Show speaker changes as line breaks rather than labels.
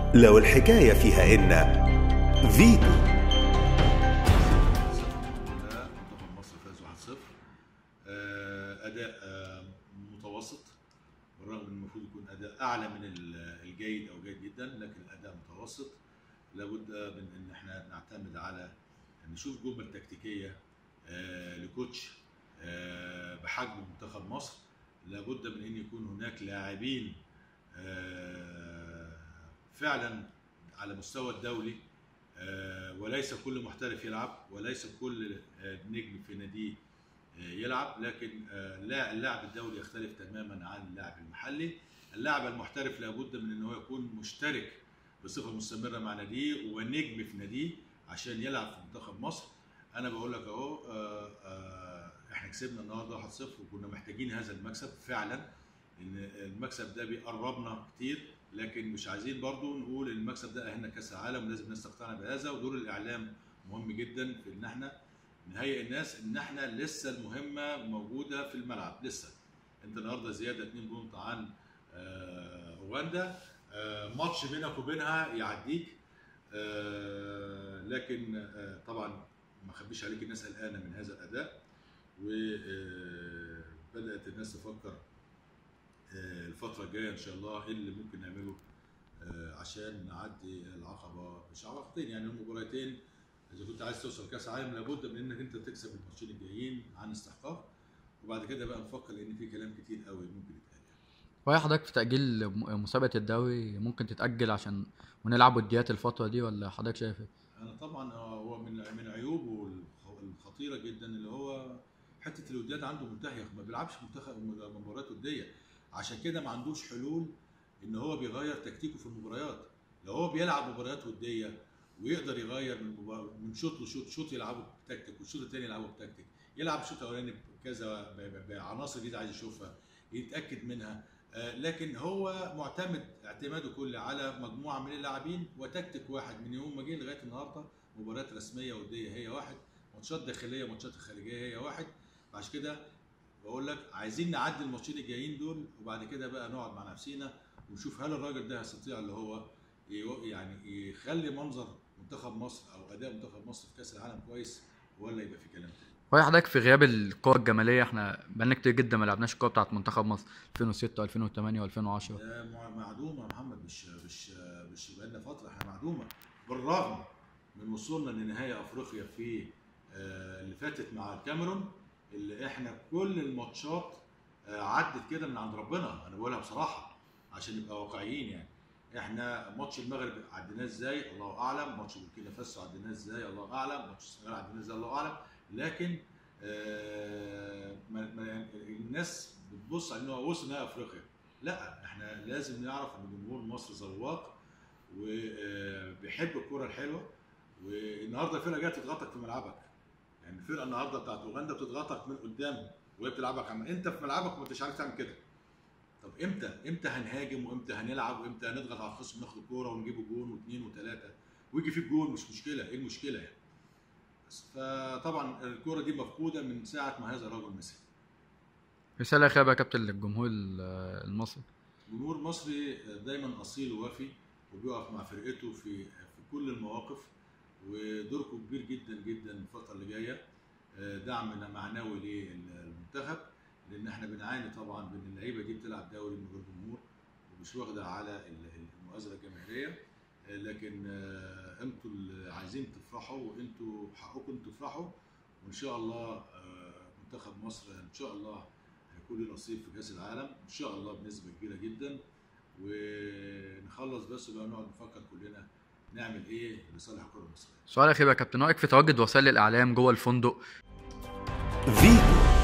لو الحكاية فيها إن فيتو
منتخب مصر فاز 1-0 آه، اداء آه، متوسط بالرغم ان المفروض يكون اداء اعلى من ال- الجيد او جيد جدا لكن الاداء متوسط لابد من ان احنا نعتمد على نشوف جمل تكتيكيه آه، لكوتش آه، بحجم منتخب مصر لابد من ان يكون هناك لاعبين آه، فعلا على مستوى الدولي آه، وليس كل محترف يلعب وليس كل آه، نجم في ناديه آه، يلعب لكن آه، لا- اللاعب الدولي يختلف تماما عن اللاعب المحلي اللاعب المحترف لابد من ان هو يكون مشترك بصفه مستمره مع ناديه ونجم في ناديه عشان يلعب في منتخب مصر انا بقول لك اهو آه، آه، احنا كسبنا النهارده 1-0 وكنا محتاجين هذا المكسب فعلا ان المكسب ده بيقربنا كتير لكن مش عايزين برضو نقول ان المكسب ده اهلنا كاس العالم ولازم الناس تقتنع بهذا ودور الاعلام مهم جدا في ان احنا نهيئ الناس ان احنا لسه المهمه موجوده في الملعب لسه انت النهارده زياده 2 بونت عن آه، اوغندا آه، ماتش بينك وبينها يعديك آه، لكن آه، طبعا ما اخبيش عليك الناس قلقانه من هذا الاداء وبدات الناس تفكر آه، الفتره الجايه ان شاء الله ايه اللي ممكن نعمله آه، عشان نعدي العقبه مش عقبتين يعني المباراتين اذا كنت عايز توصل كاس عالم لابد من انك انت تكسب الماتشين الجايين عن استحقاق وبعد كده بقى نفكر لان في كلام كتير قوي ممكن يتقال
وهي حضرتك في تأجيل م- مسابقة الدوري ممكن تتأجل عشان ونلعب وديات الفترة دي ولا حضرتك شايف ايه؟
انا طبعا هو من من عيوبه الخ- الخطيره جدا اللي هو حته الوديات عنده منتهيه ما بيلعبش منتخب مباريات وديه عشان كده ما عندوش حلول ان هو بيغير تكتيكه في المباريات لو هو بيلعب مباريات وديه ويقدر يغير من مبار... من شوط لشوط شوط يلعبه بتكتيك والشوط الثاني يلعبه بتكتيك يلعب الشوط الاولاني بكذا ب- ب- بعناصر جديده عايز يشوفها يتاكد منها آه، لكن هو معتمد اعتماده كله على مجموعه من اللاعبين وتكتيك واحد من يوم ما جه لغايه النهارده مباريات رسميه وديه هي واحد ماتشات داخليه ماتشات خارجيه هي واحد عشان كده بقول لك عايزين نعدي الماتشين الجايين دول وبعد كده بقى نقعد مع نفسينا ونشوف هل الراجل ده يستطيع اللي هو يو- يعني يخلي منظر منتخب مصر او اداء منتخب مصر في كاس العالم كويس ولا يبقى في كلام تاني
وهي حضرتك في غياب القوى الجمالية احنا بقالنا كتير جدا ما لعبناش القوى بتاعت منتخب مصر 2006 و2008 و2010
ده مع- معدومه يا محمد مش مش مش بقالنا فتره احنا معدومه بالرغم من وصولنا لنهائي افريقيا في آه، اللي فاتت مع الكاميرون اللي احنا كل الماتشات آه، عدت كده من عند ربنا انا بقولها بصراحه عشان نبقى واقعيين يعني احنا ماتش المغرب عديناه ازاي الله اعلم ماتش بوركينا فاسو عديناه ازاي الله اعلم ماتش السنغال عديناه ازاي الله اعلم لكن آه، ما ما يعني الناس بتبص على انه وصل نهائي افريقيا لا احنا لازم نعرف ان جمهور مصر ذواق وبيحب الكره الحلوه والنهارده الفرقه جايه تضغطك في ملعبك يعني الفرقه النهارده بتاعت اوغندا بتضغطك من قدام وهي بتلعبك عم انت في ملعبك وما انتش عارف تعمل كده طب امتى امتى هنهاجم وامتى هنلعب وامتى هنضغط على الخصم ناخد الكوره ونجيبه جون واثنين وثلاثه ويجي فيك جون مش مشكله ايه المشكله يعني بس فطبعا الكوره دي مفقوده من ساعه ما هذا الرجل مسك
رسالة أخيرة بقى يا كابتن للجمهور ال- المصري
جمهور مصري دايما اصيل ووفي وبيقف مع فرقته في في كل المواقف ودوركم كبير جدا جدا الفتره اللي جايه آه، دعم معنوي للمنتخب لان احنا بنعاني طبعا بان اللعيبه دي بتلعب دوري من غير جمهور ومش واخده على ال- المؤازره الجماهيريه آه، لكن آه، انتوا اللي عايزين تفرحوا وانتوا حقكم تفرحوا وان شاء الله آه، منتخب مصر ان شاء الله هيكون له نصيب في كاس العالم ان شاء الله بنسبه كبيره جدا ونخلص بس بقى نقعد نفكر كلنا نعمل ايه لصالح الكره المصريه
سؤال أخير بقى يا كابتن رأيك في تواجد وسائل الإعلام جوه الفندق
فيتو